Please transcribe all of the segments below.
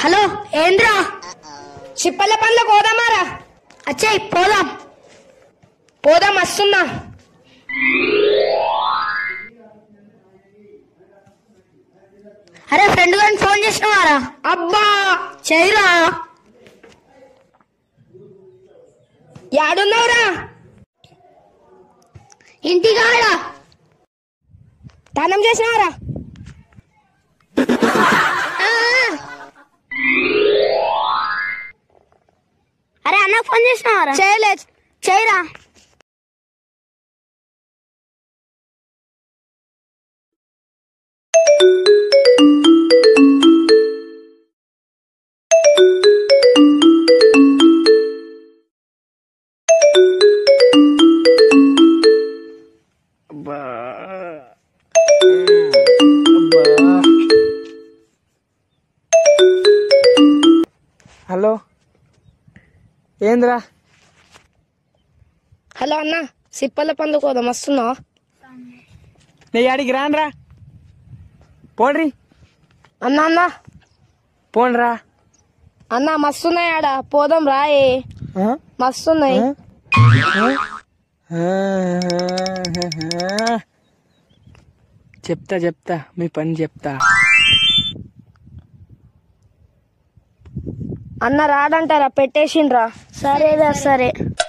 Hello ఏంద్రా చిప్పల పండ్ల కోదామారా అచ్చయ్ పోదాం పోదాం వస్తున్నా అరే ఫ్రెండ్ గారిని ఫోన్ చేసినవారా అబ్బా చేయరా యాడున్నావురా ఇంటికాడ దానం చేసినావరా అరే అన్న ఫోన్ చేసినవారా చేయలే చేయరా హలో ఏంద్రా హలో అన్న సిప్పల పండ్ల కోదాం వస్తున్నా నీ ఆడికి రానురా పోండ్రి అన్న అన్న పోండ్రా అన్న మస్తున్నాయి ఆడ పోదాం రాయే ఆ? మస్తున్నాయి ఆ? చెప్తా చెప్తా మీ పని చెప్తా అన్న రాడంటారా పెట్టేసిండ్రా సరేరా సరే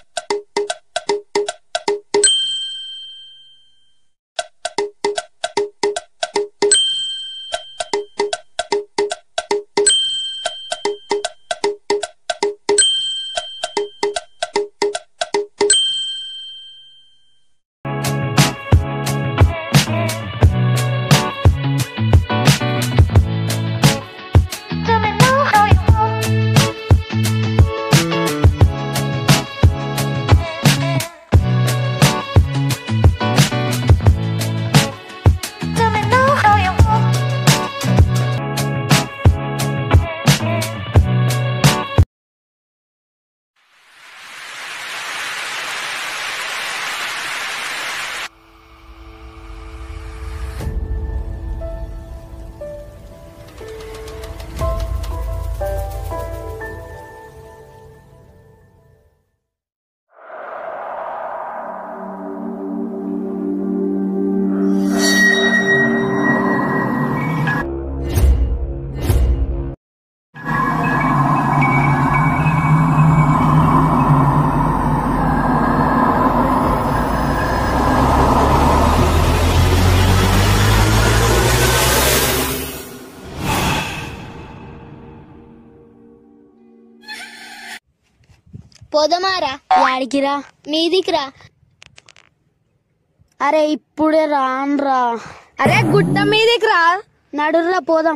పోదమారా వాడికిరా మీదికిరా అరే ఇప్పుడే రాన్రా అరే గుట్ట మీదికి రా నడుర్రా పోదాం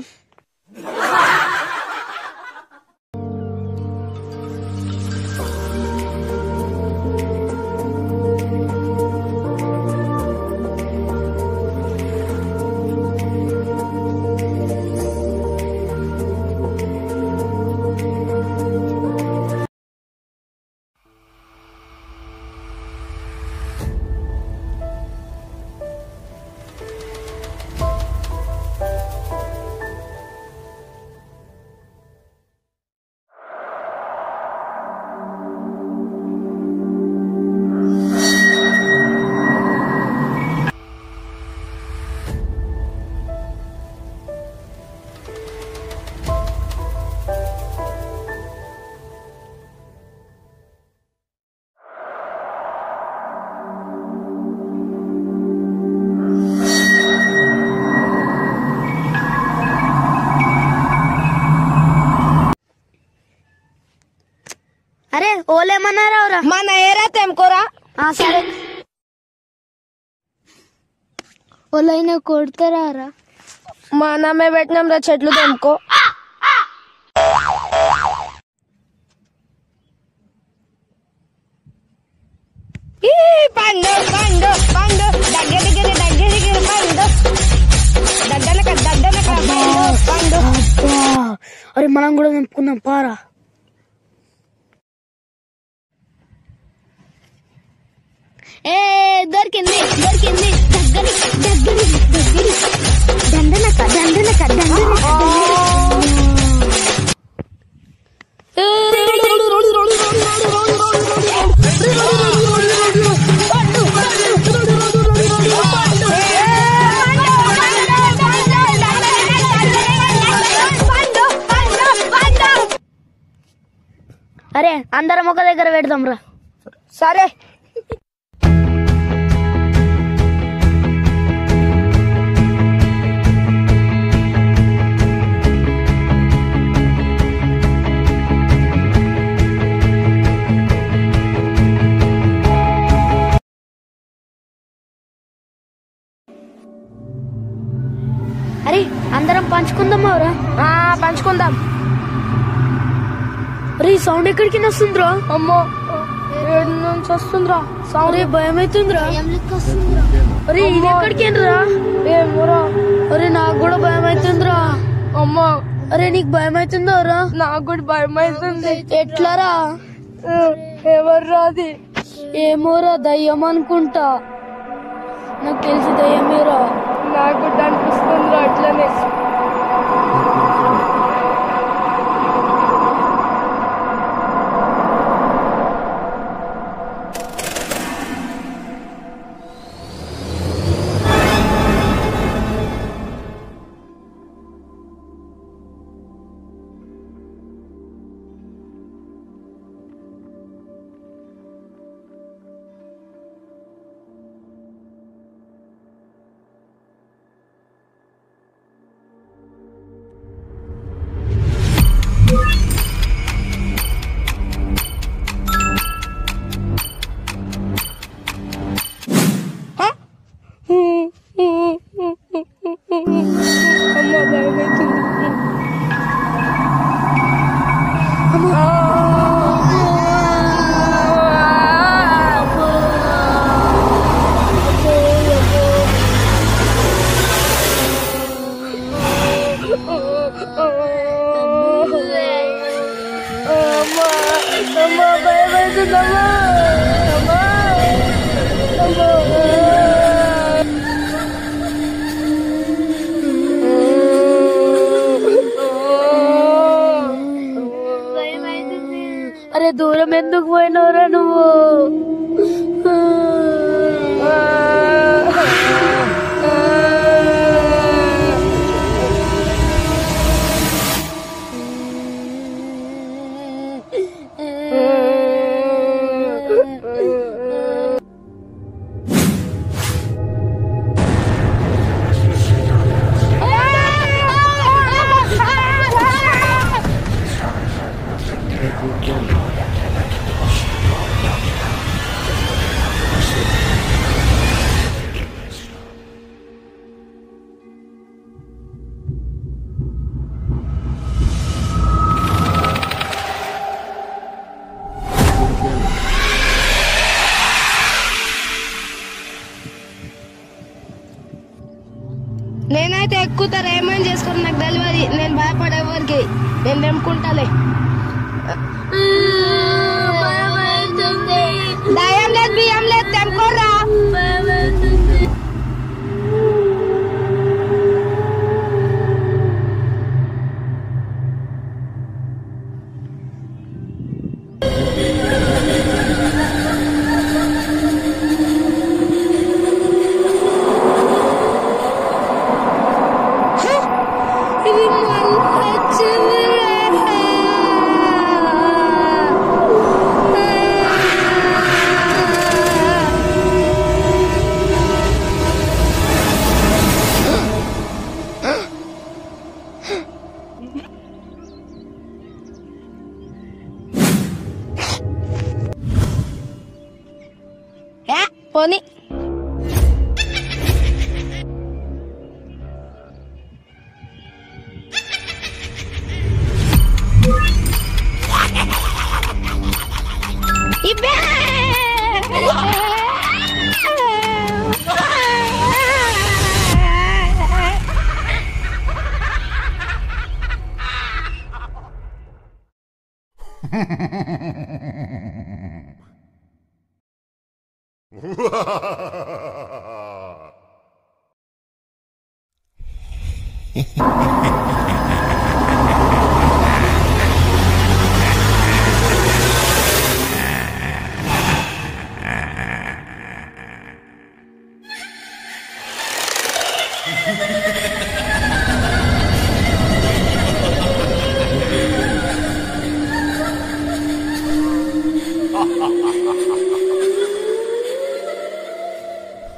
అరే ఓలేమన్నారా మన ఏరా తెంకోరా సరే ఓలైనా కొడతారా మనమే పెట్టినాం రా చెట్లు తెంపుకో ఈ పండు పండు పండు దగ్గర దగ్గర దగ్గర దగ్గర పండు దడ్డనక దడ్డనక పండు పండు అరే మనం కూడా నింపుకుందాం పారా ఏ దొరికింది దొరికింది దగ్గరి దగ్గరి దగ్గరి దండనక దండనక దండనక అందరం ఒక దగ్గర పెడదాం రా సరే అరే అందరం పంచుకుందామా రా ఆ, పంచుకుందాం రే సౌండ్ ఎక్కడికి వస్తుందిరా అమ్మో ఏడు నుంచి వస్తుందిరా అరే భయం అవుతుందిరా అరే ఇది ఎక్కడికి రా ఏమోరా అరే నాకు కూడా భయం అవుతుందిరా అమ్మో అరే నీకు భయం అవుతుందా రా నాకు కూడా భయం అవుతుంది ఎట్లారా ఎవరు రాది ఏమోరా దయ్యం అనుకుంటా నాకు తెలిసి దయ్యమేరా నాకు కూడా అనిపిస్తుంది అట్లనే అమ్మో భయం అవుతుంది అమ్మా అమ్మా భయం అవుతుందమ్మా అమ్మా అమ్మా అరే దూరం ఎందుకు పోయినవురా నువ్వు నేనైతే ఎక్కుతారు ఏమైనా చేసుకుని నాకు తెలియదు నేను భయపడే ఎవరికి నేను తెంపుకుంటాలే దయం లేదు బియ్యం లేదు తెంపుకోరా ఇది మళ్ళీ పోనీ ఇబ్బే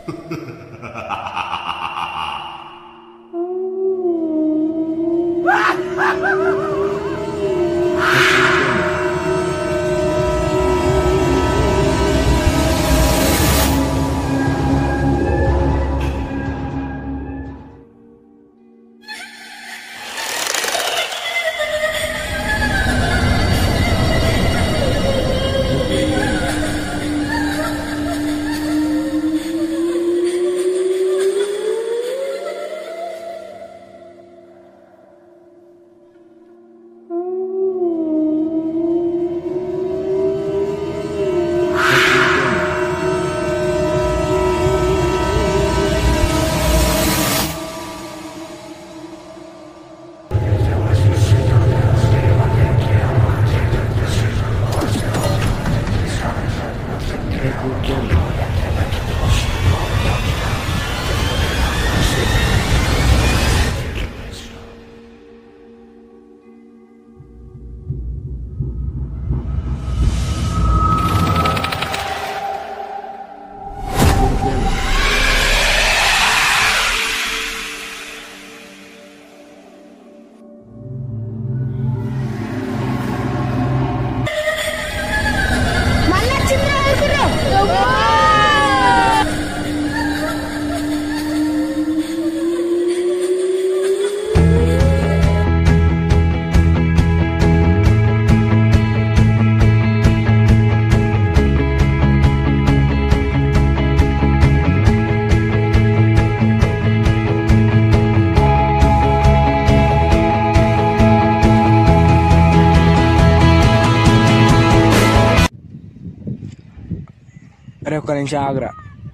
అరే ఒక్క నిమిషం ఆగురా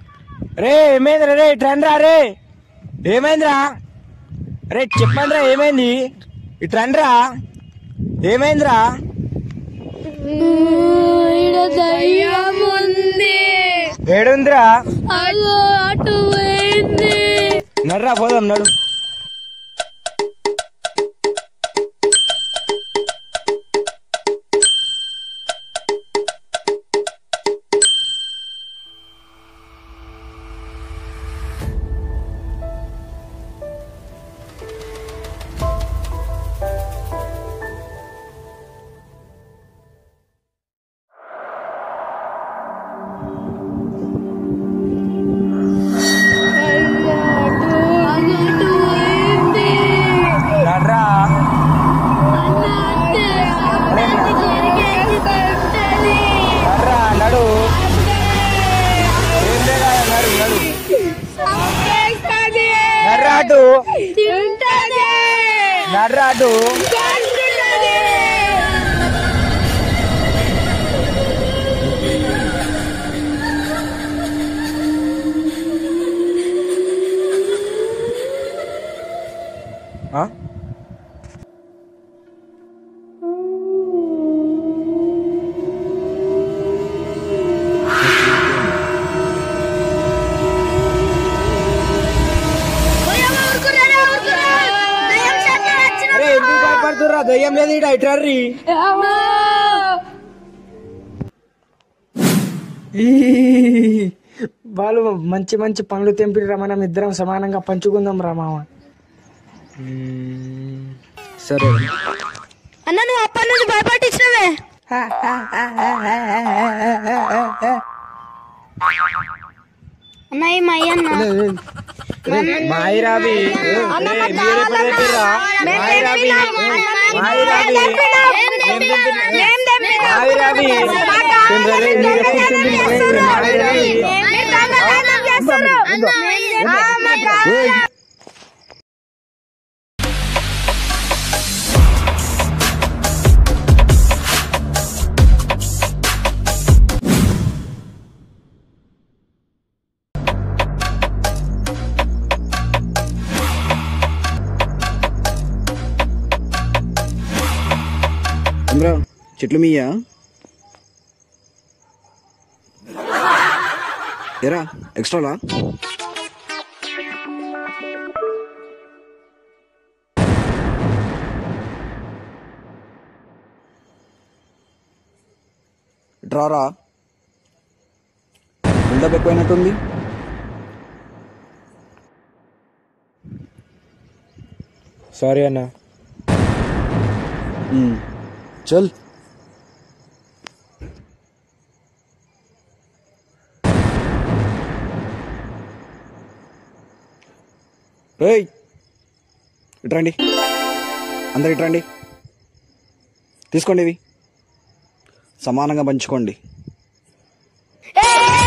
రే ఏమైందిరా రే ట్రెండ్ రా రే ఏమైందిరా రే చెప్పండి రా ఏమైంది ఈ ట్రెండ్ రా ఏమైందిరా ఈడ దయ్యం ఉంది ఏడుందిరా అయ్యో అటు పోయింది నడురా పోదాం నడు అటు పోయింది నడురా అన్నట్టే జరిగేది కొట్టని. నడురా నడు ఏం లేదా నడు నడు చంపేస్తది. నడురా అటు తింటది. నడురా అటు కొట్టున్నది. ఆ? అరే ఎందుకు భయపడుతుర్రా దయ్యం లేదు ఇటు ఇట్రారి వాళ్ళు మంచి మంచి పనులు తెంపిరా మనం ఇద్దరం సమానంగా పంచుకుందాం రా మామ సరే అన్న నువ్వు అప్పటి నుంచి భయపట్టించినవే అన్న ఈ మయ్యన్న మాయిరావి మాయిరావి మాయిరావి మాయిరావి అమ్రా చెట్లు మీయా ఎరా ఎక్స్ట్రాలా డ్రారా బిల్డప్ ఎక్కువైనట్టుంది సారీ అన్న ఉమ్. చల్ రేయ్ ఇట్రండి అందరు ఇట్రండి తీసుకోండి ఇవి సమానంగా పంచుకోండి ఏ